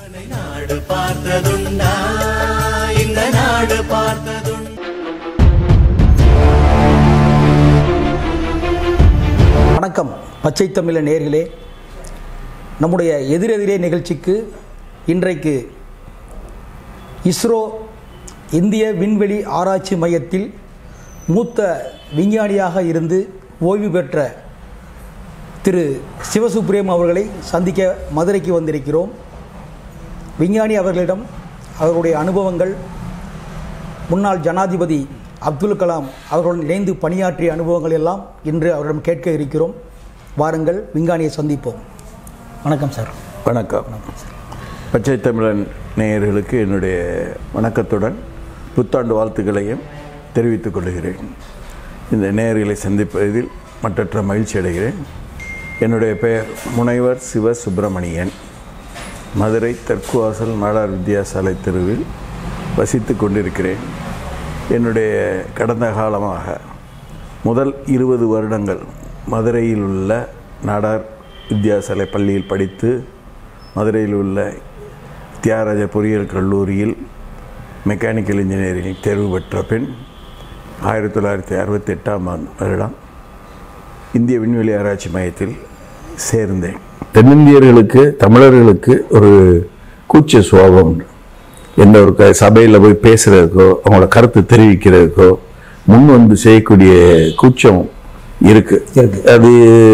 நாடு பார்த்ததுண்டா இந்த நாடு பார்த்ததுண்டா வணக்கம் பச்சை தமிழ நேர்களே நம்முடைய எதிரெதிரே நிகழ்ச்சிக்கு இன்றைக்கு இஸ்ரோ இந்திய விண்வெளி ஆராய்ச்சி மையத்தில் மூத்த விஞ்ஞானியாக இருந்து ஓய்வு பெற்ற திரு சிவசுப்ரியம் அவர்களை சந்திக்க மதுரைக்கு வந்திருக்கிறோம் விஞ்ஞானி அவர்களிடம் அவருடைய அனுபவங்கள் முன்னாள் ஜனாதிபதி அப்துல் கலாம் அவர்களுடன் இணைந்து பணியாற்றிய அனுபவங்கள் எல்லாம் இன்று அவரிடம் கேட்க இருக்கிறோம் வாருங்கள் விஞ்ஞானியை சந்திப்போம் வணக்கம் சார் வணக்கம் பச்சை தமிழன் நேயர்களுக்கு என்னுடைய வணக்கத்துடன் புத்தாண்டு வாழ்த்துக்களையும் தெரிவித்துக் கொள்கிறேன் இந்த நேயர்களை சந்திப்பதில் மற்றற்ற மகிழ்ச்சி அடைகிறேன் என்னுடைய பெயர் முனைவர் சிவ சுப்பிரமணியன் மதுரை தெற்குவாசல் நாடார் வித்தியாசாலை தெருவில் வசித்து கொண்டிருக்கிறேன் என்னுடைய கடந்த காலமாக முதல் இருபது வருடங்கள் மதுரையில் உள்ள நாடார் வித்தியாசாலை பள்ளியில் படித்து மதுரையில் உள்ள தியாகராஜ பொறியியல் கல்லூரியில் மெக்கானிக்கல் இன்ஜினியரிங் தேர்வு பெற்ற பின் ஆயிரத்தி தொள்ளாயிரத்தி அறுபத்தி எட்டாம் வருடம் இந்திய விண்வெளி ஆராய்ச்சி மையத்தில் சேர்ந்தேன் தென்னிந்தியர்களுக்கு தமிழர்களுக்கு ஒரு கூச்ச சுபாவம் உண்டு எந்த ஒரு க சபையில் போய் பேசுறதுக்கோ அவங்களோட கருத்து தெரிவிக்கிறதுக்கோ முன் வந்து செய்யக்கூடிய கூச்சம் இருக்கு இருக்கு. அது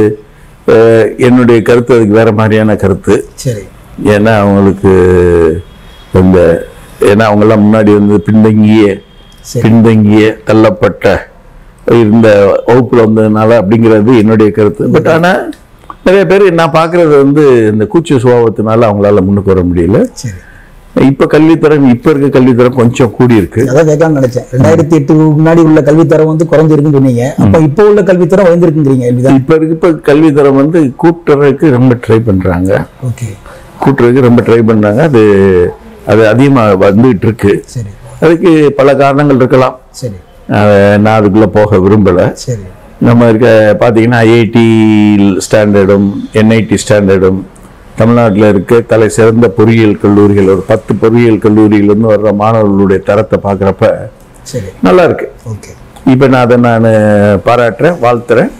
அஹ், என்னுடைய கருத்து அதுக்கு வேற மாதிரியான கருத்து சரி ஏன்னா அவங்களுக்கு இந்த ஏன்னா அவங்கெல்லாம் முன்னாடி வந்து பின்தங்கிய சரி. பின்தங்கிய தள்ளப்பட்ட இருந்த வகுப்புல வந்ததுனால அப்படிங்கிறது என்னுடைய கருத்து பட் ஆனா நிறைய பேர் நான் பார்க்கறது வந்து இந்த கூச்ச சுபாவத்தினால அவங்களால முன்னுக்கு வர முடியல சரி இப்ப கல்வித்தரம் இப்ப இருக்க கல்வித்தரம் கொஞ்சம் கூடி இருக்கு அதான் கேட்கலாம்னு நினைச்சேன் ரெண்டாயிரத்தி எட்டு முன்னாடி உள்ள கல்வித்தரம் வந்து குறைஞ்சிருக்குன்னு சொன்னீங்க அப்ப இப்போ உள்ள கல்வித்தரம் உயர்ந்திருக்குங்கிறீங்க கேள்விதான் இப்ப இருக்க இப்ப கல்வித்தரம் வந்து கூட்டுறதுக்கு ரொம்ப ட்ரை பண்றாங்க ஓகே கூட்டுறதுக்கு ரொம்ப ட்ரை பண்றாங்க அது அது அதிகமா வந்துகிட்டு இருக்கு சரி அதுக்கு பல காரணங்கள் இருக்கலாம் சரி அதை நான் அதுக்குள்ள போக விரும்பல சரி நம்ம இருக்க பார்த்தீங்கன்னா ஐஐடி ஸ்டாண்டர்டும் என்ஐடி ஸ்டாண்டர்டும் தமிழ்நாட்டில் இருக்க தலை சிறந்த பொறியியல் கல்லூரிகள் ஒரு பத்து பொறியியல் கல்லூரியிலிருந்து வர்ற மாணவர்களுடைய தரத்தை பார்க்குறப்ப சரி நல்லா இருக்கு ஓகே இப்போ நான் அதை நான் பாராட்டுறேன் வாழ்த்துறேன்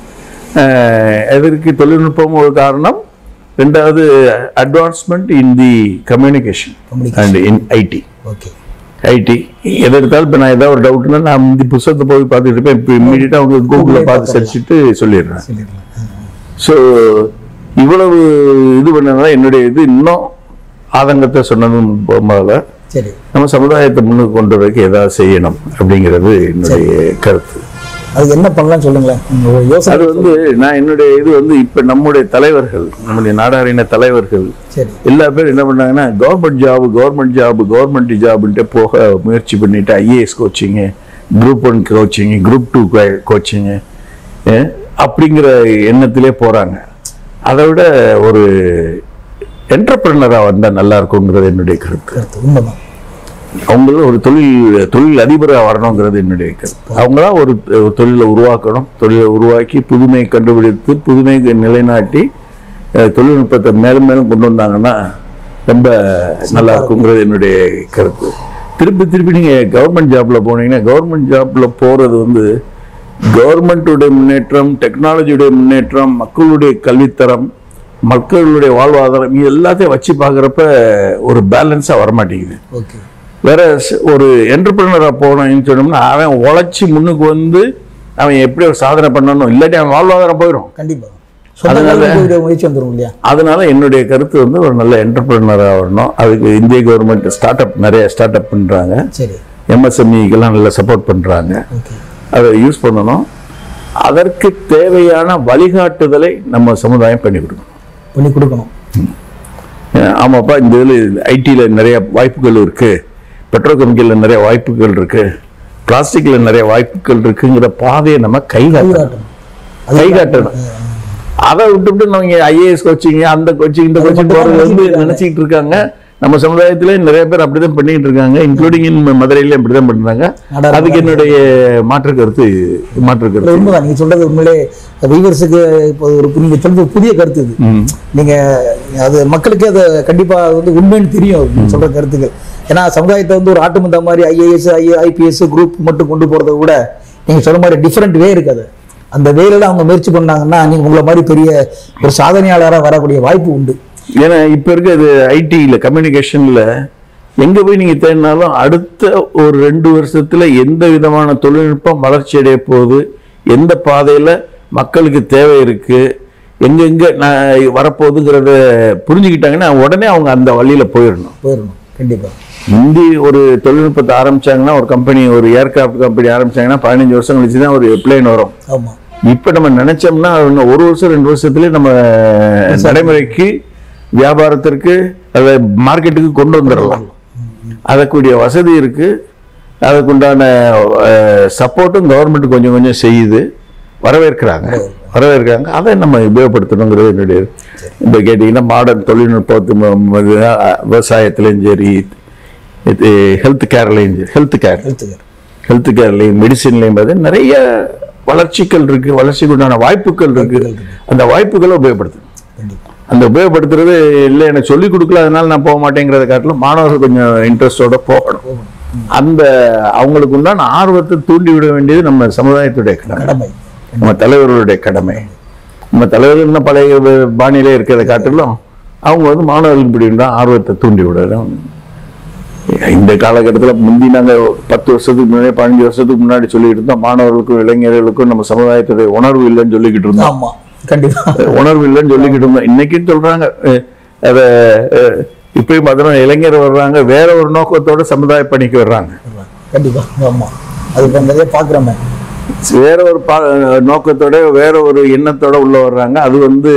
அஹ் எதற்கு தொழில்நுட்பம் ஒரு காரணம் ரெண்டாவது advancement in the communication Communication. And in IT okay IT எதை எடுத்தாலும் இப்போ நான் ஏதாவது ஒரு டவுட்னா நான் இந்த புத்தகத்தை போய் பார்த்துட்டு இருப்பேன் இப்போ இம்மீடியட்டாக அவங்க கூகுளில் பார்த்து சரிச்சுட்டு சொல்லிடுறேன் சொல்லிடலாம் ஸோ இவ்வளவு இது பண்ணனால என்னுடைய இது இன்னும் ஆதங்கத்தை சொன்னதும் போகாத சரி நம்ம சமுதாயத்தை முன்னுக்கு கொண்டு வரதுக்கு ஏதாவது செய்யணும் அப்படிங்கிறது என்னுடைய கருத்து அதுக்கு என்ன பண்ணலாம் சொல்லுங்களேன் உங்க யோசனை அது வந்து நான் என்னுடைய இது வந்து இப்போ நம்முடைய தலைவர்கள் நம்முடைய நாடாரின தலைவர்கள் சரி எல்லா பேரும் என்ன பண்ணாங்கன்னா government job government job government ஜாப்ன்ட்டு போக முயற்சி பண்ணிட்டு IAS coaching group one coaching group two coaching அப்படிங்கிற எண்ணத்திலே போகிறாங்க அதை விட ஒரு என்டர்பிரினராக வந்தால் நல்லா இருக்குங்கிறது என்னுடைய கருத்து கருத்து உண்மைதான் அவங்களும் ஒரு தொழில் தொழில் அதிபராக வரணுங்கிறது என்னுடைய கருத்து அவங்களாம் ஒரு ஒரு தொழிலை உருவாக்கணும் தொழிலை உருவாக்கி புதுமையை கண்டுபிடித்து புதுமையை நிலைநாட்டி அஹ், தொழில்நுட்பத்தை மேலும் மேலும் கொண்டு வந்தாங்கன்னா ரொம்ப நல்லா இருக்குங்கிறது என்னுடைய கருத்து திருப்பி திருப்பி நீங்கள் கவர்மெண்ட் ஜாப்பில் போனீங்கன்னா கவர்மெண்ட் ஜாப்பில் போகிறது வந்து கவர்மெண்ட்டுடைய முன்னேற்றம் டெக்னாலஜியுடைய முன்னேற்றம் மக்களுடைய கல்வித்தரம் மக்களுடைய வாழ்வாதாரம் இது எல்லாத்தையும் வச்சு பார்க்குறப்ப ஒரு பேலன்ஸாக வரமாட்டேங்குது ஓகே வேற ஸ்- ஒரு என்டர்பிரினராக போனோம்னு சொன்னோம்னா அவன் உழைச்சி முன்னுக்கு வந்து அவன் எப்படி ஒரு சாதனை பண்ணணும் இல்லாட்டி அவன் வாழ்வாதாரம் போயிடும் கண்டிப்பா சொந்த அதனால- காலில் போய் முயற்சி வந்துரும் இல்லையா அதனால என்னுடைய கருத்து வந்து ஒரு நல்ல என்டர்பிரினராக வரணும் அதுக்கு இந்திய கவர்மெண்ட் ஸ்டார்ட் அப் நிறைய ஸ்டார்ட் அப் பண்ணுறாங்க சரி எம்எஸ்எம்இக்கெல்லாம் நல்லா சப்போர்ட் பண்ணுறாங்க ஓகே அதை யூஸ் பண்ணணும் அதற்கு தேவையான வழிகாட்டுதலை நம்ம சமுதாயம் பண்ணி கொடுக்கணும் பண்ணி கொடுக்கணும் அஹ் ஆமாப்பா இந்த இதில் ஐடியில் நிறைய வாய்ப்புகள் இருக்கு பெட்ரோகெமிக்கலில் நிறைய வாய்ப்புகள் இருக்கு பிளாஸ்டிக்கில் நிறைய வாய்ப்புகள் இருக்குங்கிற பாதையை நம்ம கை காட்டணும் கைகாட்டணும் கை காட்டணும் அதை விட்டுவிட்டு நம்ம ஐஏஎஸ் கோச்சிங் அந்த கோச்சிங் இந்த கோச்சிங் மட்டும் தான் போறது வந்து நினைச்சிட்டு நினைச்சிட்டு இருக்காங்க நம்ம சமுதாயத்திலே நிறைய பேர் அப்படிதான் பண்ணிட்டு இருக்காங்க இன்க்ளூடிங் இன் மதுரையில அப்படிதான் பண்றாங்க நாடார் அதுக்கு என்னுடைய மாற்று கருத்து மாற்று இல்ல, கருத்து உண்மைதான் நீங்க சொல்றது உண்மையிலே வீவர்ஸுக்கு இப்போ ஒரு நீங்க சொல்றது புதிய கருத்து இது ம். நீங்க அது மக்களுக்கு அது கண்டிப்பா அது வந்து உண்மைன்னு தெரியும் நீங்க சொல்ற கருத்துக்கள் ஏன்னா சமுதாயத்தை வந்து ஒரு ஆட்டுமந்த மாதிரி ஐஏஎஸ் ஐபிஎஸ் குரூப் மட்டும் கொண்டு போறதை விட நீங்க சொல்ற மாதிரி டிஃப்ரெண்ட் வே இருக்குது அந்த வேலையில அவங்க முயற்சி பண்ணாங்கன்னா நீங்க உங்களை மாதிரி பெரிய ஒரு சாதனையாளராக வரக்கூடிய வாய்ப்பு உண்டு ஏன்னா இப்ப இருக்க இது ஐடில கம்யூனிகேஷன்ல எங்க போய் நீங்க தேடினாலும் அடுத்த ஒரு ரெண்டு வருஷத்துல எந்த விதமான தொழில்நுட்பம் வளர்ச்சி அடைய போகுது எந்த பாதையில மக்களுக்கு தேவை இருக்கு எங்கெங்க நான் வரப்போகுதுங்கிறத புரிஞ்சுக்கிட்டாங்கன்னா உடனே அவங்க அந்த வழியில போயிடணும் போயிடணும் கண்டிப்பா முந்தி ஒரு தொழில்நுட்பத்தை ஆரம்பிச்சாங்கன்னா ஒரு கம்பெனி ஒரு ஏர்கிராஃப்ட் கம்பெனி ஆரம்பிச்சாங்கன்னா பதினஞ்சு வருஷம் கழிச்சு தான் ஒரு பிளேன் வரும் ஆமா இப்ப நம்ம நினைச்சோம்னா இன்னும் ஒரு வருஷம் ரெண்டு வருஷத்துலயே நம்ம நடைமுறைக்கு வியாபாரத்திற்கு அதை மார்க்கெட்டுக்கு கொண்டு வந்துடலாம் அதற்குரிய வசதி இருக்கு அதுக்குண்டான சப்போர்ட்டும் கவர்மெண்ட் கொஞ்சம் கொஞ்சம் செய்யுது வரவேற்கிறாங்க வரவேற்கிறாங்க அதை நம்ம உபயோகப்படுத்தணுங்கிறது என்னுடைய இப்போ கேட்டிங்கன்னா மாடர்ன் தொழில்நுட்பத்து ம- ம- இது, அஹ், விவசாயத்திலையும் சரி இது ஹெல்த் கேர்லையும் சரி ஹெல்த் கேர் எழுத்துக்கார் ஹெல்த் கேர்லையும் மெடிசின்லையும் பார்த்தீங்கன்னா நிறைய வளர்ச்சிகள் இருக்கு வளர்ச்சிக்கு உண்டான வாய்ப்புகள் இருக்கு அந்த வாய்ப்புகளை உபயோகப்படுத்தணும் கண்டிப்பா அந்த உபயோகப்படுத்துறது இல்லை எனக்கு சொல்லிக் கொடுக்கல அதனால நான் போக மாட்டேங்கிறத காட்டிலும் மாணவர்கள் கொஞ்சம் இன்ட்ரெஸ்டோட போகணும் அந்த அவங்களுக்கு உண்டான ஆர்வத்தை தூண்டி விட வேண்டியது நம்ம சமுதாயத்துடைய கடமை கடமை நம்ம தலைவர்களுடைய கடமை நம்ம தலைவர்கள் இன்னும் பழைய பாணியிலே இருக்கிறத காட்டிலும் அவங்க வந்து மாணவர்கள் இப்படி இருந்தால் ஆர்வத்தை தூண்டி விடணும் இந்த காலகட்டத்தில் முந்தி நாங்கள் பத்து வருஷத்துக்கு முன்னாடி பதினஞ்சு வருஷத்துக்கு முன்னாடி சொல்லிட்டு இருந்தோம் மாணவர்களுக்கும் இளைஞர்களுக்கும் நம்ம சமுதாயத்துடைய உணர்வு இல்லைன்னு சொல்லிக்கிட்டு இருந்தோம் ஆமா கண்டிப்பா உணர்வு இல்லைன்னு சொல்லிக்கிட்டு இருந்தோம் இன்னைக்கும் சொல்றாங்க அஹ், அத அஹ், இப்பயும் பார்த்தோம்னா இளைஞர் வர்றாங்க வேற ஒரு நோக்கத்தோட சமுதாய பணிக்கு வர்றாங்க கண்டிப்பா ஆமா அது இப்ப நிறைய பாக்குறோமே வேற ஒரு பா- நோக்கத்தோட வேற ஒரு எண்ணத்தோட உள்ள வர்றாங்க அது வந்து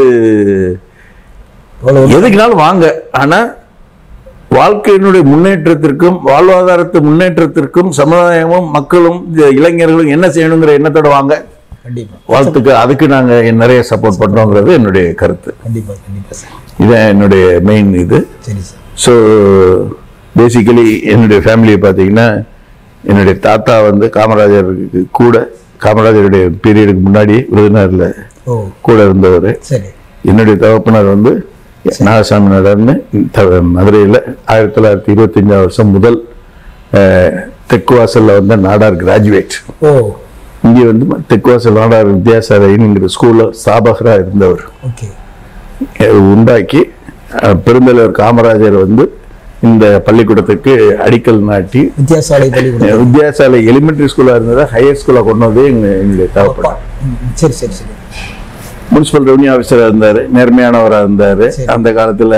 அவ்வளவு எதுக்குனாலும் வாங்க ஆனா வாழ்க்கையினுடைய முன்னேற்றத்திற்கும் வாழ்வாதாரத்து முன்னேற்றத்திற்கும் சமுதாயமும் மக்களும் இந்த இளைஞர்களும் என்ன செய்யணுங்கிற எண்ணத்தோட வாங்க கண்டிப்பா வாழ்த்துக்கு அதுக்கு நாங்க நிறைய சப்போர்ட் பண்றோங்கிறது என்னுடைய கருத்து கண்டிப்பா கண்டிப்பா சார் இதான் என்னுடைய மெயின் இது சரி சார் ஸோ பேசிக்கலி என்னுடைய ஃபேமிலியை பார்த்தீங்கன்னா என்னுடைய தாத்தா வந்து காமராஜருக்கு கூட காமராஜருடைய பீரியடுக்கு முன்னாடி விருதுநகரில் ஓ கூட இருந்தவர் சரி என்னுடைய தகப்பனார் வந்து நாகசாமி நகர்னு மதுரையில் ஆயிரத்தி தொள்ளாயிரத்தி இருபத்தஞ்சாம் வருஷம் முதல் அஹ், தெற்கு வாசலில் வந்த நாடார் கிராஜுவேட் ஓ இங்கே வந்து தெற்கு வாசல் நாடார் வித்யாசாலைங்கிற ஸ்கூலில் ஸ்தாபகராக இருந்தவர் ஓகே அஹ், உண்டாக்கி அஹ், பெருந்தலைவர் காமராஜர் வந்து இந்த பள்ளிக்கூடத்துக்கு அடிக்கல் நாட்டி வித்தியாசாலை பள்ளிக்கூடம் வித்யாசாலை எலிமெண்டரி ஸ்கூலாக இருந்ததை ஹையர் ஸ்கூலாக கொண்டு வந்து எங்க எங்களுடைய அப்பா தகப்பனார் ம், ம், சரி சரி சரி முனிசிபல் ரெவன்யூ ஆஃபீஸராக இருந்தார் நேர்மையானவராக இருந்தார் சரி. அந்த காலத்தில்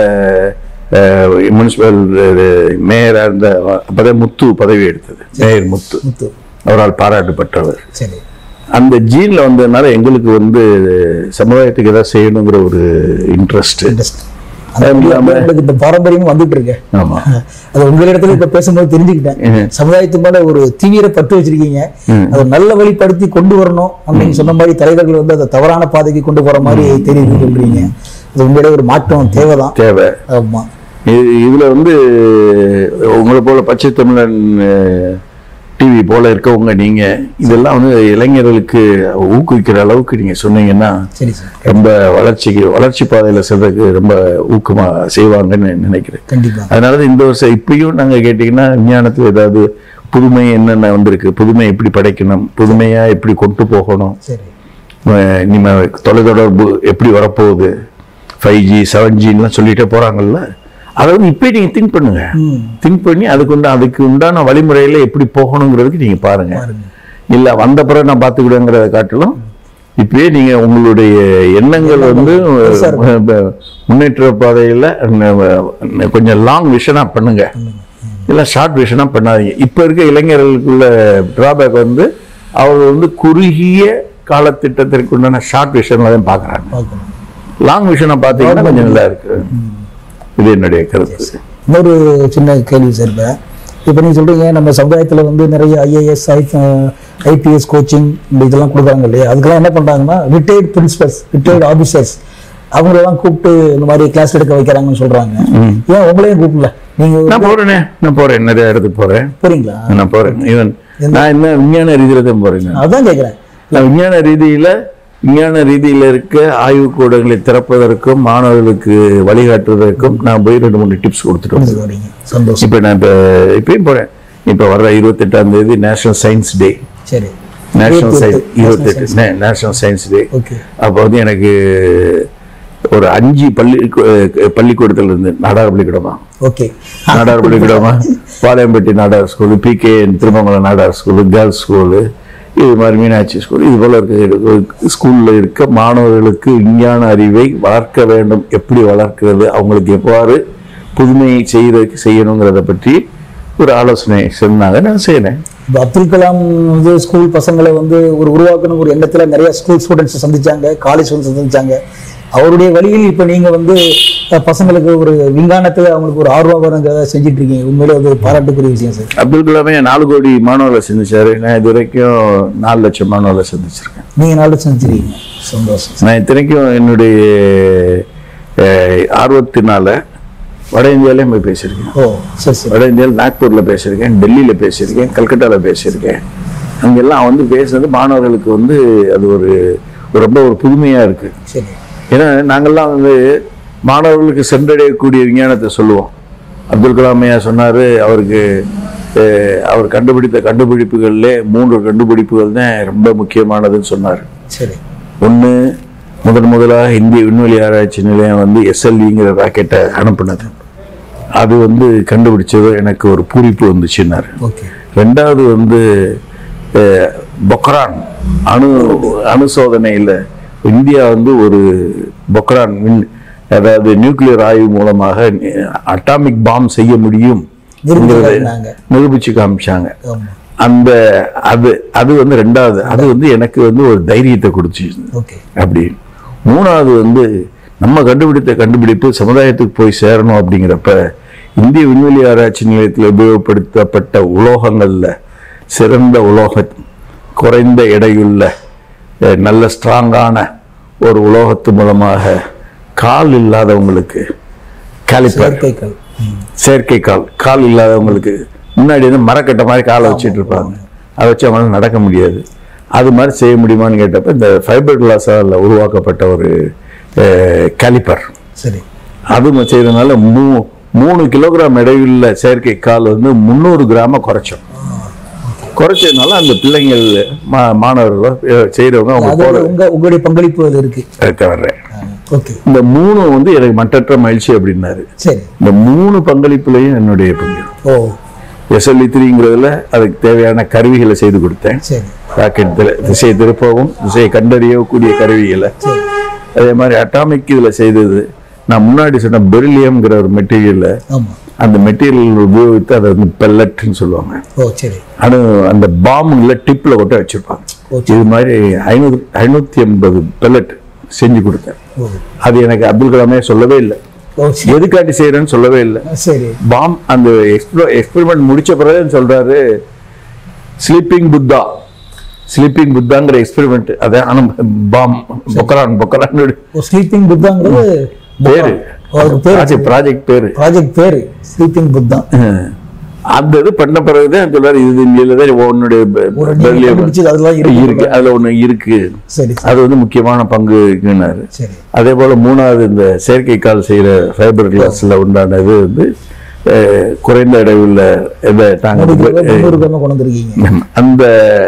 முனிசிபல் மேயராக இருந்த அப்போதான் முத்து பதவி எடுத்தது மேயர் முத்து முத்து அவரால் பாராட்டப்பட்டவர் சரி அந்த ஜீன்ல வந்ததுனால எங்களுக்கு வந்து சமுதாயத்துக்கு ஏதாவது செய்யணுங்கிற ஒரு இன்ட்ரெஸ்ட் இன்ட்ரெஸ்ட் அந்த வழியா அப்படியே உங்களுக்கு இந்த பாரம்பரியம் வந்துட்டு இருக்கு ஆமா அது உங்க இடத்துல இப்ப பேசும்போது தெரிஞ்சுக்கிட்டேன் ம். சமுதாயத்து மேல ஒரு தீவிர பற்று வச்சிருக்கீங்க அதை நல்ல வழிப்படுத்தி கொண்டு வரணும் அப்படின்னு சொன்ன மாதிரி தலைவர்கள் வந்து அதை தவறான பாதைக்கு கொண்டு போற மாதிரி தெரியுது சொல்றீங்க அது உண்மையிலே ஒரு மாற்றம் தேவைதான் தேவை ஆமா இது- இதுல வந்து உங்களை போல பச்சை தமிழன் டிவி போல இருக்கவங்க நீங்க இதெல்லாம் வந்து இளைஞர்களுக்கு ஊக்குவிக்கிற அளவுக்கு நீங்க சொன்னீங்கன்னா சரி சார் ரொம்ப வளர்ச்சிக்கு வளர்ச்சி பாதையில செல்றதுக்கு ரொம்ப ஊக்கமா செய்வாங்கன்னு நினைக்கிறேன் கண்டிப்பா அதனாலதான் இந்த வருஷம் இப்பயும் நாங்க கேட்டீங்கன்னா விஞ்ஞானத்துல ஏதாவது புதுமை என்னென்ன வந்திருக்கு புதுமை எப்படி படைக்கணும் புதுமையா எப்படி கொண்டு போகணும் சரி அஹ் இனிமே தொலைத்தொடர்பு எப்படி வரப்போகுது ஃபைவ் ஜி செவன் ஜின்லாம் சொல்லிட்டே போறாங்கல்ல அதை வந்து இப்பயே நீங்க திங்க் பண்ணுங்க ம். திங்க் பண்ணி அதுக்கு உண்டா அதுக்கு உண்டான வழிமுறையில எப்படி போகணுங்கிறதுக்கு நீங்க பாருங்க பாருங்க இல்ல வந்த பிறகு நான் பார்த்துக்கிடுங்கிறத காட்டிலும் இப்பயே நீங்க உங்களுடைய எண்ணங்கள் வந்து பெருசா இருக்கும். அஹ், முன்னேற்ற பாதையில ந- கொஞ்சம் லாங் விஷனா பண்ணுங்க இல்ல ஷார்ட் விஷனா பண்ணாதீங்க இப்ப இருக்க இளைஞர்களுக்குள்ள டிராபேக் வந்து அவங்க வந்து குறுகிய காலத்திட்டத்திற்கு உண்டான ஷார்ட் விஷன்ல தான் பாக்குறாங்க பார்க்கணும் லாங் விஷனை பார்த்தீங்கன்னா கொஞ்சம் நல்லா இருக்கு இது என்னுடைய கருத்து இன்னொரு சின்ன கேள்வி சார் இப்போ இப்போ நீங்கள் சொல்கிறீங்க நம்ம சமுதாயத்தில் வந்து நிறைய ஐஏஎஸ் ஐ ஐபிஎஸ் கோச்சிங் இந்த இதெல்லாம் கொடுக்குறாங்க இல்லையா அதுக்கெல்லாம் என்ன பண்ணுறாங்கன்னா ரிட்டையர்ட் பிரின்சிபல்ஸ் ரிட்டையர்ட் ஆஃபீஸர்ஸ் அவங்களெல்லாம் கூப்பிட்டு இந்த மாதிரி கிளாஸ் எடுக்க வைக்கிறாங்கன்னு சொல்றாங்க ஏன் உங்களையும் கூப்பிடல நீங்க நான் போறேனே நான் போறேன் நிறைய இடத்துக்கு போறேன் போறீங்களா நான் போறேன் ஈவன் நான் என்ன விஞ்ஞான ரீதியில தான் போறேன் நான். அதான் கேக்குறேன் நான் விஞ்ஞான ரீதியில விஞ்ஞான ரீதியில இருக்க ஆய்வுக்கூடங்களை திறப்பதற்கும் மாணவர்களுக்கு வழிகாட்டுவதற்கும் நான் போய் ரெண்டு மூணு டிப்ஸ் கொடுத்துட்டு வந்தேன். வரீங்க சந்தோஷம் இப்ப நான் இப்ப இப்பயும் போறேன் இப்ப வர்ற இருபத்தெட்டாம் தேதி நேஷனல் சயின்ஸ் டே சரி நேஷனல் சயின்ஸ் இருபத்தெட்டு, இருபத்தெட்டு நேஷனல் சயின்ஸ் டே ஓகே அப்போ வந்து எனக்கு ஒரு அஞ்சு பள்ளி பள்ளிக்கூடத்துல இருந்து நாடார் பள்ளிக்கூடமா ஓகே நாடார் பள்ளிக்கூடமா Palayampatti Nadar school PK Thirumangalam Nadar school girls school இது மாதிரி மீனாட்சி ஸ்கூல் இது போல இருக்க ஸ்கூல்ல இருக்க மாணவர்களுக்கு விஞ்ஞான அறிவை வளர்க்க வேண்டும் எப்படி வளர்க்கிறது அவங்களுக்கு எவ்வாறு புதுமையை செய்யறதுக்கு செய்யணுங்கிறத பற்றி ஒரு ஆலோசனை சொன்னாங்க நான் செய்யறேன் இப்போ அப்துல் கலாம் வந்து ஸ்கூல் பசங்களை வந்து ஒரு உருவாக்கணும் ஒரு எண்ணத்துல நிறைய ஸ்கூல் ஸ்டூடெண்ட்ஸ் சந்திச்சாங்க காலேஜ் வந்து சந்திச்சாங்க அவருடைய வழியில் இப்போ நீங்க வந்து அஹ், பசங்களுக்கு ஒரு விஞ்ஞானத்துல அவங்களுக்கு ஒரு ஆர்வம் வருங்கிறத செஞ்சுட்டு இருக்கீங்க உண்மையிலே அது பாராட்டுக்குரிய விஷயம் சார் அப்துல் கலாமே நாலு கோடி மாணவர்களை சந்திச்சாரு நான் இது வரைக்கும் நாலு லட்சம் மாணவர்களை சந்திச்சிருக்கேன் நீங்க நாள் செஞ்சிருக்கீங்க சந்தோஷம் நான் இத்தனைக்கும் என்னுடைய அஹ், ஆர்வத்தினால வட இந்தியாலையும் போய் பேசியிருக்கேன் ஓ சரி சரி வட இந்தியாவில் நாக்பூர்ல பேசியிருக்கேன் டெல்லியில பேசியிருக்கேன் கல்கட்டால பேசியிருக்கேன் அங்கெல்லாம் வந்து பேசுனது மாணவர்களுக்கு வந்து அது ஒரு ஒரு ரொம்ப ஒரு புதுமையா இருக்கு சரி ஏன்னா நாங்கெல்லாம் வந்து மாணவர்களுக்கு சென்றடையக்கூடிய விஞ்ஞானத்தை சொல்லுவோம் அப்துல் கலாம் ஐயா சொன்னாரு அவருக்கு அஹ், அவர் கண்டுபிடித்த கண்டுபிடிப்புகள்ல மூன்று கண்டுபிடிப்புகள் தான் ரொம்ப முக்கியமானதுன்னு சொன்னார் சரி ஒன்று முதன் முதலாக இந்திய விண்வெளி ஆராய்ச்சி நிலையம் வந்து எஸ்எல்இங்கிற ராக்கெட்டை அனுப்புனது அது வந்து கண்டுபிடிச்சது எனக்கு ஒரு பூரிப்பு வந்துச்சுன்னாரு ஓகே ரெண்டாவது வந்து அஹ், பொக்ரான் அணு அணு சோதனையில் இந்தியா வந்து ஒரு பொக்ரான் விண் அதாவது நியூக்ளியர் ஆய்வு மூலமாக அட்டாமிக் பாம் செய்ய முடியும் நிரூபிச்சிருந்தாங்க நிரூபிச்சு காமிச்சாங்க ஆமா அந்த அது அது வந்து ரெண்டாவது அது வந்து எனக்கு வந்து ஒரு தைரியத்தை கொடுத்துச்சு ஓகே அப்படி மூணாவது வந்து நம்ம கண்டுபிடித்த கண்டுபிடிப்பு சமுதாயத்துக்கு போய் சேரணும் அப்படிங்கிறப்ப இந்திய விண்வெளி ஆராய்ச்சி நிலையத்தில் உபயோகப்படுத்தப்பட்ட உலோகங்கள்ல சிறந்த உலோக குறைந்த எடையுள்ள அஹ், நல்ல ஸ்ட்ராங்கான ஒரு உலோகத்து மூலமாக கால் இல்லாதவங்களுக்கு காலிப்பர் செயற்கைக்கல் ம். செயற்கை கால் கால் இல்லாதவங்களுக்கு முன்னாடி வந்து மரக்கட்டை மாதிரி காலை வச்சுட்டு இருப்பாங்க அதை வச்சு அவங்களால நடக்க முடியாது அது மாதிரி செய்ய முடியுமான்னு கேட்டப்ப இந்த ஃபைபர் கிளாஸால் உருவாக்கப்பட்ட ஒரு கேலிப்பர் சரி அது ம- செய்யறதுனால மூ மூணு கிலோகிராம் எடையுள்ள செயற்கை கால் வந்து முந்நூறு கிராம குறைச்சோம் குறைச்சதுனால அந்த பிள்ளைங்கள் மா- மாணவர்கள் அஹ், செய்றவங்க அவங்க அது போற உங்க உங்களுடைய பங்களிப்பு அது இருக்கு இருக்க வர்றேன் ஓகே இந்த மூணு வந்து எனக்கு மட்டற்ற மகிழ்ச்சி அப்படின்னாரு சரி இந்த மூணு பங்களிப்புலையும் என்னுடைய பங்கு ஓ எஸ்எல்இ த்ரீங்கிறதுல அதுக்கு தேவையான கருவிகளை செய்து கொடுத்தேன் சரி ராக்கெட் திசையை திருப்பவும் திசையை கண்டறியக்கூடிய கருவிகளை சரி அதே மாதிரி அட்டாமிக் இதில் செய்தது நான் முன்னாடி சொன்ன பெரிலியம்ங்கிற ஒரு மெட்டீரியலை ஆமா அந்த மெட்டீரியல் உபயோகித்து அதை வந்து பெல்லட்னு சொல்லுவாங்க ஓ சரி அணு அந்த பாம்புல டிப்பில் கொட்ட வச்சிருப்பாங்க ஓ, இது மாதிரி ஐநூறு ஐநூற்றி ஐம்பது பெல்லட் செஞ்சு கொடுத்தேன் ஓ அது எனக்கு அப்துல் கலாமே சொல்லவே இல்லை ஓ சரி எதுக்காட்டி செய்கிறேன்னு சொல்லவே இல்லை சரி பாம் அந்த எக்ஸ்ப்ளோ எக்ஸ்பெரிமெண்ட் முடிச்ச பிறகு சொல்றாரு ஸ்லீப்பிங் புத்தா ஸ்லீப்பிங் புத்தாங்கிற எக்ஸ்பெரிமெண்ட் அதான் ஆனா பாம் பொக்கரான் பொக்கரான் ஓ ஸ்லீப்பிங் புத்தாங்கிறது பேரு அவருக்கு பேரு ப்ராஜெக்ட் ப்ராஜெக்ட் பேரு ப்ராஜெக்ட் பேரு ஸ்லீப்பிங் புத்தா அந்த இது பண்ண பிறகுதான் சொல்றாரு இது இந்தியில தான் உன்னுடைய பெ- ஒரு நீங்க பெர்லியம் கண்டுபிடிச்சது அதெல்லாம் இருக்கு இருக்கு அதுல ஒண்ணு இருக்கு சரி அது வந்து முக்கியமான பங்கு இருக்குன்னாரு சரி அதே போல மூணாவது இந்த செயற்கைக்கால் செய்யற ஃபைபர் கிளாஸ்ல உண்டானது வந்து அஹ், குறைந்த அளவுள்ள இதை நாங்க முன்னூறு கிராம கொண்டு வந்திருக்கீங்க அந்த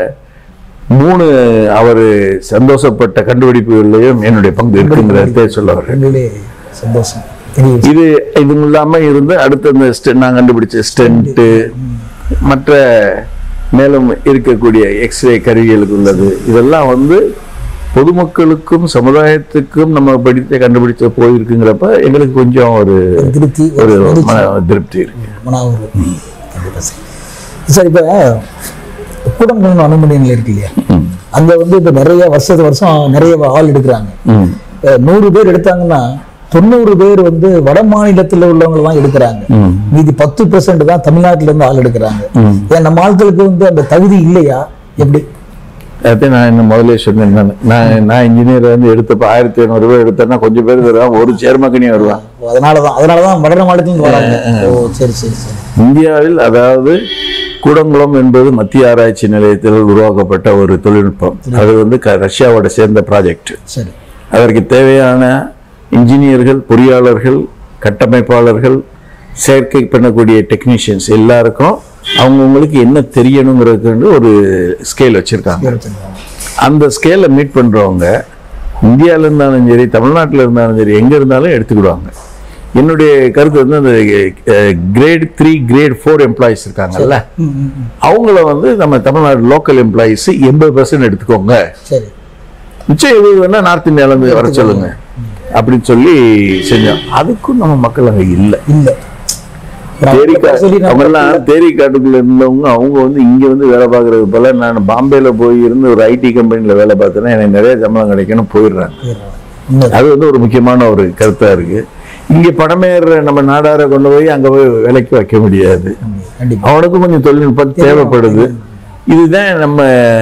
மூணு அவர் சந்தோஷப்பட்ட கண்டுபிடிப்புகள்லையும் என்னுடைய பங்கு இருக்குங்கிறத சொல்ல வர்றேன் உண்மையிலே சந்தோஷம் பெரிய விஷயம். இது இது இல்லாம இருந்து அடுத்த இந்த ஸ்டெ- நான் கண்டுபிடிச்ச ஸ்டென்ட் மற்ற மேலும் இருக்கக்கூடிய எக்ஸ்ரே கருவிகளுக்கு உள்ளது இதெல்லாம் வந்து பொதுமக்களுக்கும் சமுதாயத்துக்கும் நம்ம படித்த கண்டுபிடிச்ச போயிருக்குங்கிறப்ப எங்களுக்கு கொஞ்சம் ஒரு ஒரு திருப்தி ஒரு ஒரு மகிழ்ச்சி. மன திருப்தி இருக்கு மனாவூர் கண்டிப்பா சார் சார் இப்போ கூடங்குளம் அணுமணி நிலையம் இருக்கு இல்லையா அங்க வந்து இப்போ நிறைய வருஷத்து வருஷம் நிறைய ஆள் எடுக்கிறாங்க ம். அஹ் நூறு பேர் எடுத்தாங்கன்னா தொண்ணூறு பேர் வந்து வட மாநிலத்துல உள்ளவங்க தான் எடுக்கிறாங்க ம். மீதி பத்து பெர்சன்ட் தான் தமிழ்நாட்டுல இருந்து ஆள் எடுக்கிறாங்க ம். ஏன் நம்ம ஆட்களுக்கு வந்து அந்த தகுதி இல்லையா எப்படி அதான் நான் என்ன முதல்ல சொன்னேன் நான் நான் நான் இன்ஜினியர் வந்து எடுத்தப்ப ஆயிரத்தி ஐநூறு ரூபாய் எடுத்தேன்னா கொஞ்சம் பேர் வருவான் ஒரு சேர்மக்கனி வருவான் அதனாலதான் அதனாலதான் வடர மாநிலத்துல வராங்க ஓ சரி சரி சரி இந்தியாவில் அதாவது கூடங்குளம் என்பது மத்திய ஆராய்ச்சி நிலையத்தில் உருவாக்கப்பட்ட ஒரு தொழில்நுட்பம் அது வந்து க- ரஷ்யாவோட சேர்ந்த ப்ராஜெக்ட் சரி அதற்கு தேவையான இன்ஜினியர்கள் பொறியாளர்கள் கட்டமைப்பாளர்கள் செயற்கை பண்ணக்கூடிய டெக்னீஷியன்ஸ் எல்லாருக்கும் அவங்கவுங்களுக்கு என்ன தெரியணுங்கிறதுக்கு வந்து ஒரு ஸ்கேல் வச்சிருக்காங்க வச்சிருக்காங்க. அந்த ஸ்கேலை மீட் பண்றவங்க இந்தியாவில் இருந்தாலும் சரி தமிழ்நாட்டில் இருந்தாலும் சரி எங்க இருந்தாலும் எடுத்துக்கிடுவாங்க என்னுடைய கருத்து வந்து அந்த grade three grade four employees இருக்காங்கல்ல ம், ம், ம். அவங்கள வந்து நம்ம தமிழ்நாடு லோக்கல் எம்ப்ளாயிஸ் எண்பது பர்சன்ட் எடுத்துக்கோங்க சரி மிச்சம் எழுபது வேணா நார்த் இந்தியால இருந்து வர சொல்லுங்க அப்படின்னு சொல்லி செஞ்சோம் அதுக்கும் நம்ம மக்கள் அங்க இல்ல இல்ல தேரி கா- சொல்லி அவங்க எல்லாம் தேரி காட்டுக்குள்ள இருந்தவங்க அவங்க வந்து இங்க வந்து வேலை பார்க்கறது போல நான் பாம்பேல போய் இருந்து ஒரு ஐடி கம்பெனில வேலை பார்த்தேன்னா எனக்கு நிறைய சம்பளம் கிடைக்கும்னு போயிடுறாங்க உண்மை. அது வந்து ஒரு முக்கியமான ஒரு கருத்தா இருக்கு இங்க படமேற நம்ம நாடார கொண்டு போய் அங்க போய் வேலைக்கு வைக்க முடியாது கண்டிப்பா அவனுக்கும் கொஞ்சம் தொழில்நுட்பம் தேவைப்படுது இதுதான் நம்ம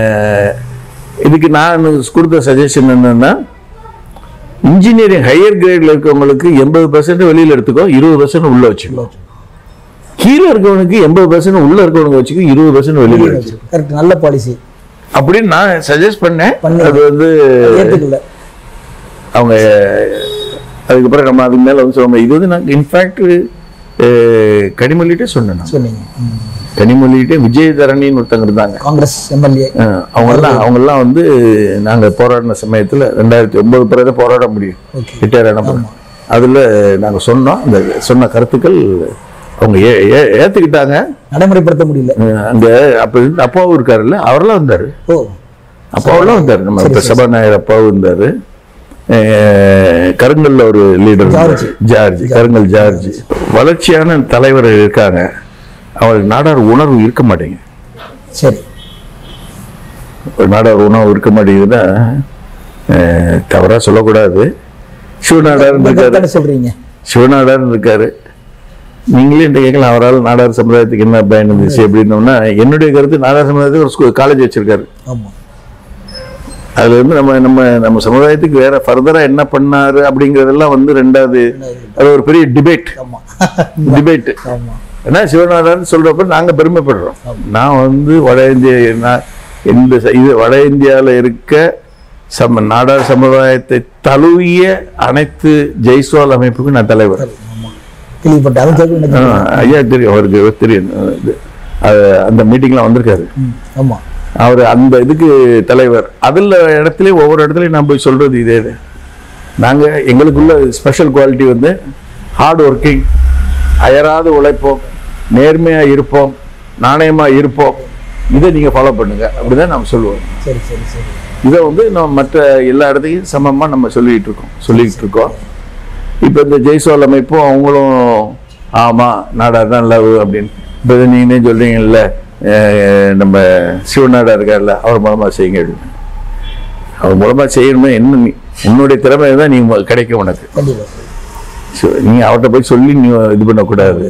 இதுக்கு நான் கொடுத்த சஜஷன் என்னன்னா இன்ஜினியரிங் ஹையர் கிரேட்ல இருக்கவங்களுக்கு எண்பது பர்சன்ட் வெளியில எடுத்துக்கோ இருபது பர்சன்ட் உள்ள வச்சுக்கோ கீழே இருக்கவனுக்கு எண்பது பர்சன்ட் உள்ள இருக்கவனுக்கு வச்சுக்கோ இருபது பர்சன்ட் வெளியில வச்சுக்கோ கரெக்ட் நல்ல பாலிசி அப்படின்னு நான் சஜஸ்ட் பண்ணேன் பண்ணு. அது வந்து ஏத்துக்கல அவங்க அதுக்கப்புறம் நம்ம அதுக்கு மேல வந்து சொல்லுவோம் இது வந்து நான் இன்ஃபேக்ட் கனிமொழிகிட்டே சொன்னேன் நான். சொன்னீங்க ம். கனிமொழிகிட்டே விஜயதரணின்னு ஒருத்தங்க இருந்தாங்க காங்கிரஸ் எம்எல்ஏ அஹ் அவங்கெல்லாம் அவங்கெல்லாம் வந்து நாங்க போராடின சமயத்துல ரெண்டாயிரத்தி ஒன்பது பிறகு போராட முடியும் ஓகே ரிட்டையர் ஆன பிறகு. அதுல நாங்க சொன்னோம் அந்த சொன்ன கருத்துக்கள் அவங்க ஏ- ஏ- ஏத்துக்கிட்டாங்க நடைமுறைப்படுத்த முடியல அஹ் அங்க அப்ப இருந்த அப்பாவும் இருக்காருல்ல அவரெல்லாம் வந்தாரு ஓ அப்பாவெல்லாம் வந்தாரு நம்ம இப்ப சபாநாயகர் அப்பாவும் இருந்தாரு அஹ் கருங்கல்ல ஒரு leader George. George Karungal George வளர்ச்சியான தலைவர் இருக்காங்க அவங்களுக்கு நாடார் உணர்வு இருக்க மாட்டேங்குது சரி ஒரு நாடார் உணவு இருக்க மாட்டேங்குதுன்னா அஹ், தவறா சொல்லக்கூடாது சிவநாடார் இந்த இருக்காரு கருத்தான சொல்றீங்க சிவநாடார் இருக்காரு நீங்களே என்கிட்ட கேட்கலாம் அவரால் நாடார் சமுதாயத்துக்கு என்ன பயன் இருந்துச்சு அப்படின்னோம்னா என்னுடைய கருத்து நாடார் சமுதாயத்துக்கு ஒரு காலேஜ் வச்சிருக்காரு ஆமா அதுல இருந்து நம்ம நம்ம நம்ம சமுதாயத்துக்கு வேற ஃபர்தரா என்ன பண்ணாரு அப்படிங்கறதெல்லாம் வந்து ரெண்டாவது அது ஒரு பெரிய டிபேட் ஆமா டிபேட் ஆமா ஏன்னா சிவநாதன் சொல்றப்ப நாங்க பெருமைப்படுறோம் நான் வந்து வட இந்திய நான் இந்த ச- இது வட இந்தியால இருக்க சம நாடார் சமுதாயத்தை தழுவிய அனைத்து ஜெய்ஸ்வால் அமைப்புக்கும் நான் தலைவர் ஆமா கேள்விப்பட்டேன் அதுவும் கேள்வி எனக்கு ஆ, ஐயா தெரியும் அவருக்கு தெரியும் இது, அது- அந்த மீட்டிங்லாம் வந்திருக்காரு ம், ஆமா அவர் அந்த இதுக்கு தலைவர் அதுல இடத்துலயும் ஒவ்வொரு இடத்துலயும் நான் போய் சொல்றது இதே இது. நாங்க எங்களுக்குள்ள ஸ்பெஷல் குவாலிட்டி வந்து ஹார்ட் ஒர்க்கிங் அயராது உழைப்போம் நேர்மையா இருப்போம் நாணயமா இருப்போம் இதை நீங்க ஃபாலோ பண்ணுங்க அப்படிதான் நம்ம சொல்லுவோம் சரி சரி சரி இதை வந்து நம்ம மற்ற எல்லா இடத்தையும் சமமா நம்ம சொல்லிட்டு இருக்கோம் சொல்லிட்டு இருக்கோம் இப்போ இந்த ஜெய்ஸ்வால் அமைப்பும் அவங்களும் ஆமா நாடார் தான் லவ் அப்படின்னு இப்போ இதை நீங்களே சொல்றீங்கல்ல அஹ் நம்ம சிவநாடா இருக்கார்ல அவர் மூலமா செய்யுங்க அப்படின்னு அவர் மூலமா செய்யணும்னா என்ன நீ உன்னுடைய திறமை தான் நீ மொ- கிடைக்கும் உனக்கு கண்டிப்பா சிவ- நீ அவர்கிட்ட போய் சொல்லி நீ இது பண்ணக்கூடாது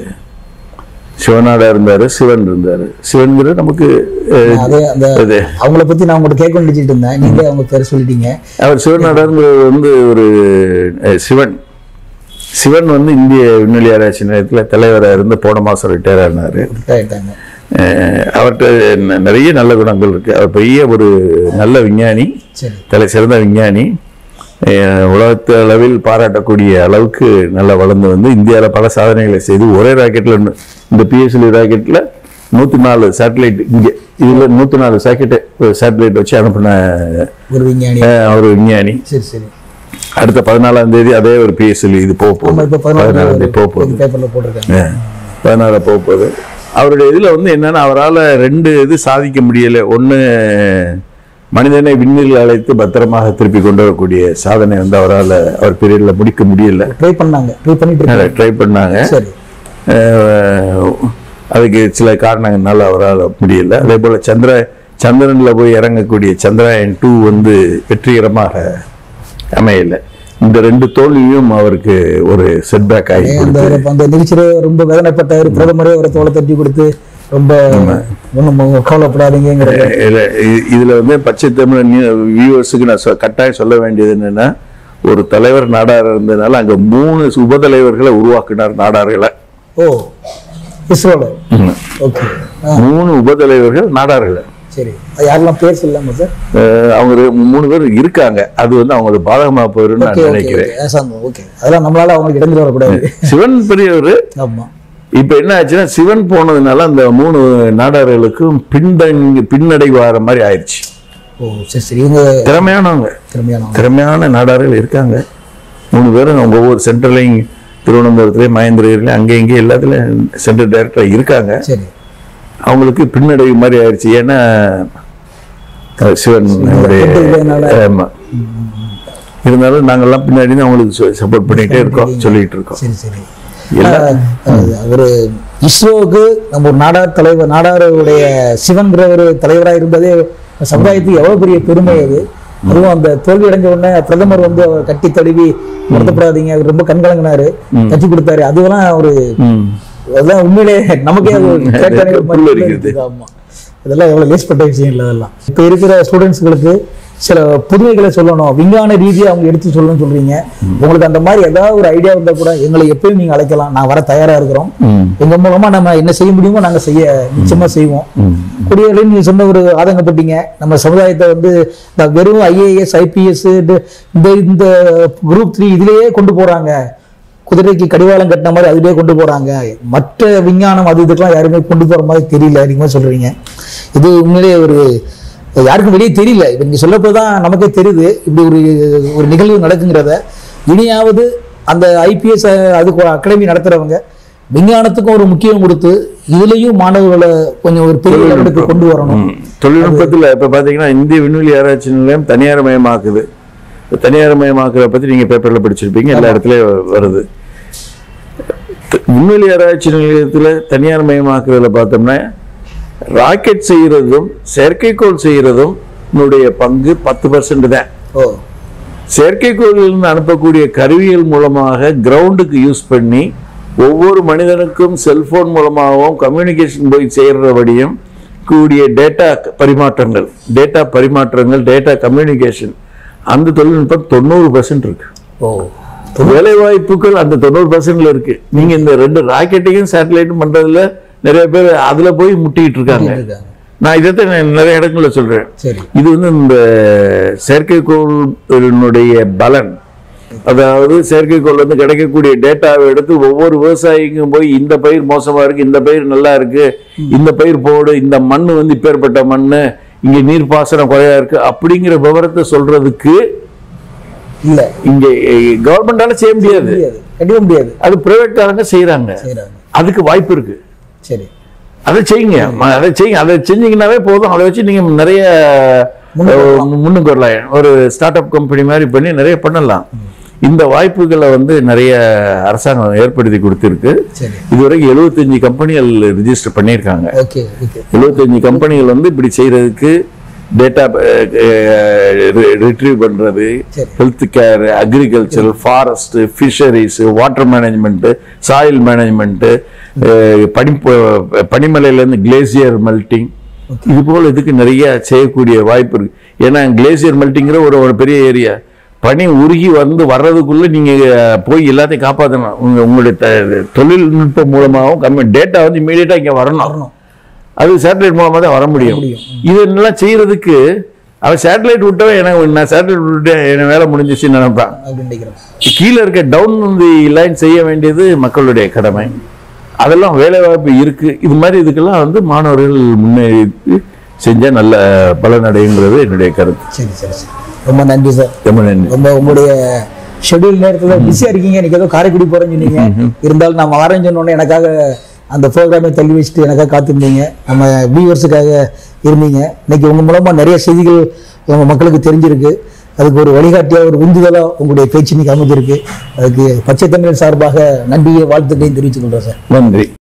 சிவநாடா இருந்தாரு சிவன் இருந்தாரு சிவன்கிறது நமக்கு அஹ், அதே அந்த இது அவங்கள பத்தி நான் உங்கள்கிட்ட கேட்க நினைச்சிட்டு இருந்தேன் நீங்களே அவங்க பேர் சொல்லிட்டீங்க அவர் சிவநாடாருங்கிறது வந்து ஒரு அஹ், சிவன் சிவன் வந்து இந்திய விண்வெளி ஆராய்ச்சி நிலையத்தில் தலைவராக இருந்து போன மாதம் ரிட்டையர் ஆனார் ஆயிட்டாங்க அவர்கிட்ட ந- நிறைய நல்ல குணங்கள் இருக்கு அவர் பெரிய ஒரு நல்ல விஞ்ஞானி சரி தலை சிறந்த விஞ்ஞானி அஹ், உலகத்து அளவில் பாராட்டக்கூடிய அளவுக்கு நல்லா வளர்ந்து வந்து இந்தியாவில் பல சாதனைகளை செய்து ஒரே ராக்கெட்டில் இந்த பிஎஸ்எல்வி ராக்கெட்டில் நூற்றி நாலு சேட்டலைட் இங்கே இதில் நூற்றி நாலு சாக்கெட்டு சேட்டலைட் வச்சு அனுப்பின ஒரு விஞ்ஞானி அஹ், ஒரு விஞ்ஞானி சரி சரி அடுத்த பதினாலாம் தேதி அதே ஒரு பிஎஸ்எல் இது போக ஆமா போகுது இப்ப பதினாலாம் தேதி போக போகுது பதினாறு பேப்பர்ல போட்டிருக்காங்க பதினாறு போக போகுது அவருடைய இதுல வந்து என்னன்னா அவரால் ரெண்டு இது சாதிக்க முடியல ஒண்ணு மனிதனை விண்ணில் அழைத்து பத்திரமாக திருப்பி கொண்டு வரக்கூடிய சாதனை வந்து அவரால் அவர் பீரியட்ல முடிக்க முடியல ட்ரை பண்ணாங்க ட்ரை பண்ணிட்டு இருக்காங்க ட்ரை பண்ணாங்க சரி அஹ், அதுக்கு சில காரணங்கள்னால அவரால் முடியல அதே போல சந்திர சந்திரன்ல போய் இறங்கக்கூடிய சந்திராயன் டூ வந்து வெற்றிகரமாக அமையல இந்த ரெண்டு தோல்வியும் அவருக்கு ஒரு செட்பேக் ஆகி அந்த கொடுத்து ஒரு- அந்த நிகழ்ச்சியில ரொம்ப வேதனைப்பட்டார் பிரதமரே அவரை தோலை தட்டி கொடுத்து ரொம்ப ஒன்றும் கவலைப்படாதீங்கிற இல்ல, இ- இதுல வந்து பச்சை தமிழ் வியூவர்ஸுக்கு நான் சொ- கட்டாயம் சொல்ல வேண்டியது என்னன்னா ஒரு தலைவர் நாடார் இருந்ததுனால அங்க மூணு உபதலைவர்களை உருவாக்கினார் நாடார்களை ஓ இஸ்ரோல ஓகே ஆ மூணு உபதலைவர்கள் நாடார்களை சரி அது யாரெல்லாம் பேர் சொல்லாம சார் அஹ் அவங்க ரெ- மூணு பேர் இருக்காங்க அது வந்து அவங்களுக்கு பாதகமா போயிருன்னு ஓகே நான் ஓகே நினைக்கிறேன் ஓகே ஓகே அதெல்லாம் நம்மளால அவங்களுக்கு இடைஞ்சல் வரக்கூடாது சிவன் பெரியவர் ஆமா இப்ப என்ன ஆச்சுன்னா சிவன் போனதுனால அந்த மூணு நாடார்களுக்கும் பின்தங்கி பின்னடைவார மாதிரி ஆயிடுச்சு ஓ சரி சரி இவங்க திறமையானவங்க திறமையானவங்க திறமையான நாடார்கள் இருக்காங்க மூணு பேரும் அவங்க ஒவ்வொரு சென்ட்ரலையும் திருவனந்தபுரத்துலேயும் மகேந்திரகிரிலையும் அங்கே இங்கே எல்லாத்துலேயும் சென்ட்ரல் டைரக்டர் இருக்காங்க சரி அவங்களுக்கு பின்னடைவு மாதிரி ஆயிடுச்சு ஏன்னா அஹ் சிவன் உடைய- பின்னடைவுனால. ஆமா இருந்தாலும் நாங்கெல்லாம் பின்னாடி தான் அவங்களுக்கு சப்போர்ட் பண்ணிட்டே இருக்கோம் சொல்லிட்டு இருக்கோம் சரி சரி எல்லாம் ஒரு இஸ்ரோவுக்கு நம்ம ஒரு நாடார் தலைவர் நாடாருடைய சிவன்கிற ஒரு தலைவராக இருந்ததே சமுதாயத்துக்கு எவ்வளவு பெரிய பெருமை அது அதுவும் அந்த தோல்வி அடைஞ்ச உடனே பிரதமர் வந்து அவர் கட்டி தழுவி வருத்தப்படாதீங்க அவர் ரொம்ப கண்கலங்கினாரு கட்டி கொடுத்தாரு அதுவெல்லாம் ஒரு ம். அதெல்லாம் உண்மையிலே நமக்கே அது ஒரு கேட்டாலே ஒரு மாதிரி புல்லரிக்குது. இருக்குது. ஆமா இதெல்லாம் எவ்வளவு லேஸ்பட்ட விஷயம் இல்லை அதெல்லாம் இப்போ இருக்கிற ஸ்டூடெண்ட்ஸ்களுக்கு சில புதுமைகளை சொல்லணும் விஞ்ஞான ரீதியா அவங்க எடுத்து சொல்லணும்னு சொல்றீங்க உங்களுக்கு அந்த மாதிரி ஏதாவது ஒரு ஐடியா இருந்தா கூட எங்களை எப்பயும் நீங்க அழைக்கலாம் நான் வர தயாரா இருக்கிறோம் ம். எங்க மூலமா நம்ம என்ன செய்ய முடியுமோ நாங்க செய்ய நிச்சயமா செய்வோம் ம். குடியரசு நீங்க சொன்ன ஒரு ஆதங்கப்பட்டீங்க நம்ம சமுதாயத்தை வந்து இந்த வெறும் ஐஏஎஸ் ஐபிஎஸ் இந்த இந்த குரூப் த்ரீ இதுலயே கொண்டு போறாங்க குதிரைக்கு கடிவாளம் கட்டின மாதிரி அதுலயே கொண்டு போறாங்க மற்ற விஞ்ஞானம் அது இதுக்கெல்லாம் யாருமே கொண்டு போற மாதிரி தெரியல நீங்க சொல்றீங்க இது உண்மையிலேயே ஒரு யாருக்கும் வெளியே தெரியல இப்ப நீங்க சொல்லப்போ தான் நமக்கே தெரியுது இப்படி ஒரு ஒரு நிகழ்வு நடக்குங்கிறத இனியாவது அந்த ஐபிஎஸ் அதுக்கு ஒரு அகாடமி நடத்துறவங்க விஞ்ஞானத்துக்கும் ஒரு முக்கியம் கொடுத்து இதுலயும் மாணவர்களை கொஞ்சம் ஒரு பெரிய லெவலுக்கு கொண்டு வரணும் ம். தொழில்நுட்பத்துல இப்ப பாத்தீங்கன்னா இந்திய விண்வெளி ஆராய்ச்சி நிலையம் தனியார் மயமாக்குது இப்ப தனியார் மயமாக்குறத பத்தி நீங்க பேப்பர்ல படிச்சிருப்பீங்க எல்லா இடத்துலயும் வருது த- விண்வெளி ஆராய்ச்சி நிலையத்துல தனியார் மயமாக்குறதுல பார்த்தோம்னா ராக்கெட் செய்யறதும் செயற்கைக்கோள் செய்யறதும் என்னுடைய பங்கு பத்து பர்சன்ட் தான் ஓ செயற்கைக்கோளிலிருந்து அனுப்பக்கூடிய கருவிகள் மூலமாக கிரவுண்டுக்கு யூஸ் பண்ணி ஒவ்வொரு மனிதனுக்கும் செல்போன் மூலமாகவும் கம்யூனிகேஷன் போய் சேர்றபடியும் கூடிய டேட்டா பரிமாற்றங்கள் டேட்டா பரிமாற்றங்கள் டேட்டா கம்யூனிகேஷன் அந்த தொழில்நுட்பம் தொண்ணூறு பர்சன்ட் இருக்கு ஓ வேலை வாய்ப்புகள் அந்த தொண்ணூறு பர்சன்ட்ல இருக்கு நீங்க இந்த ரெண்டு ராக்கெட்டையும் சேட்டலைட்டும் பண்றதுல நிறைய பேர் அதுல போய் முட்டிக்கிட்டு இருக்காங்க இருக்காங்க. நான் இதைத்தான் நான் நிறைய இடங்கள்ல சொல்றேன் சரி இது வந்து இந்த செயற்கைக்கோளினுடைய பலன் அதாவது செயற்கைக்கோள் வந்து கிடைக்கக்கூடிய டேட்டாவை எடுத்து ஒவ்வொரு விவசாயிக்கும் போய் இந்த பயிர் மோசமா இருக்கு இந்த பயிர் நல்லா இருக்கு இந்த பயிர் போடு இந்த மண் வந்து இப்பேற்பட்ட மண் இங்க நீர்ப்பாசனம் குறையா இருக்கு அப்படிங்கிற விவரத்தை சொல்றதுக்கு இல்ல இங்க கவர்மெண்டால செய்ய முடியாது முடியாது கண்டிப்பா முடியாது அது பிரைவேட்காரங்க செய்யறாங்க செய்யறாங்க அதுக்கு வாய்ப்பு இருக்கு சரி அதை செய்யுங்க ம- அதை செய்யுங்க அதை செஞ்சீங்கன்னாவே போதும் அதை வச்சு நீங்க நிறைய முன்னுக்கு முன்னுக்கு வரலாம் ஒரு ஸ்டார்ட் அப் கம்பெனி மாதிரி பண்ணி நிறைய பண்ணலாம் இந்த வாய்ப்புகளை வந்து நிறைய அரசாங்கம் ஏற்படுத்தி கொடுத்திருக்கு சரி இதுவரைக்கும் 75 கம்பெனிகள் ரிஜிஸ்டர் பண்ணியிருக்காங்க ஓகே ஓகே 75 கம்பெனிகள் வந்து இப்படி செய்யறதுக்கு டேட்டா ரிட்ரீவ் பண்றது சரி. Health care agriculture forest fisheries water management soil management பனி பனிமலையிலேருந்து கிளேசியர் மெல்டிங் இது போல இதுக்கு நிறைய செய்யக்கூடிய வாய்ப்பு இருக்கு ஏன்னா கிளேசியர் மெல்டிங்கிற ஒரு ஒரு பெரிய ஏரியா பனி உருகி வந்து வர்றதுக்குள்ள நீங்க போய் எல்லாத்தையும் காப்பாற்றணும் உங்க உங்களுடைய த- தொழில்நுட்பம் மூலமாகவும் கம்மி டேட்டா வந்து இமீடியட்டா இங்க வரணும் வரணும் அது சேட்டலைட் மூலமா தான் வர முடியும் முடியும். இதெல்லாம் செய்யறதுக்கு அவன் சேட்டலைட் விட்டவன் எனக்கு நான் சேட்டலைட் விட்டு என் வேலை முடிஞ்சிச்சுன்னு நினைப்பான் அப்படின்னு நினைக்கிறேன் கீழே இருக்க டவுன் தி லைன் செய்ய வேண்டியது மக்களுடைய கடமை அதெல்லாம் வேலை வாய்ப்பு இருக்கு இது மாதிரி இதுக்கெல்லாம் வந்து மாணவர்கள் முன்னேறி செஞ்சா நல்ல பலனடைங்கிறது என்னுடைய கருத்து சரி சரி சரி ரொம்ப நன்றி சார் ரொம்ப நன்றி ரொம்ப உங்களுடைய ஷெட்யூல் நேரத்துல பிஸியா இருக்கீங்க இன்னைக்கு ஏதோ காரைக்குடி போறேன்னு சொன்னீங்க இருந்தாலும் நான் வரேன்னு சொன்ன உடனே எனக்காக அந்த ப்ரோக்ராமை தள்ளி வச்சுட்டு எனக்காக காத்திருந்தீங்க நம்ம வியூவர்ஸுக்காக இருந்தீங்க இன்னைக்கு உங்க மூலமா நிறைய செய்திகள் நம்ம மக்களுக்கு தெரிஞ்சிருக்கு அதுக்கு ஒரு வழிகாட்டியா ஒரு உந்துதலா உங்களுடைய பேச்சு இன்னைக்கு அமைஞ்சிருக்கு அதுக்கு பச்சை தமிழ் சார்பாக நன்றியை வாழ்த்துக்கையும் தெரிவித்துக் கொள்றேன் சார் நன்றி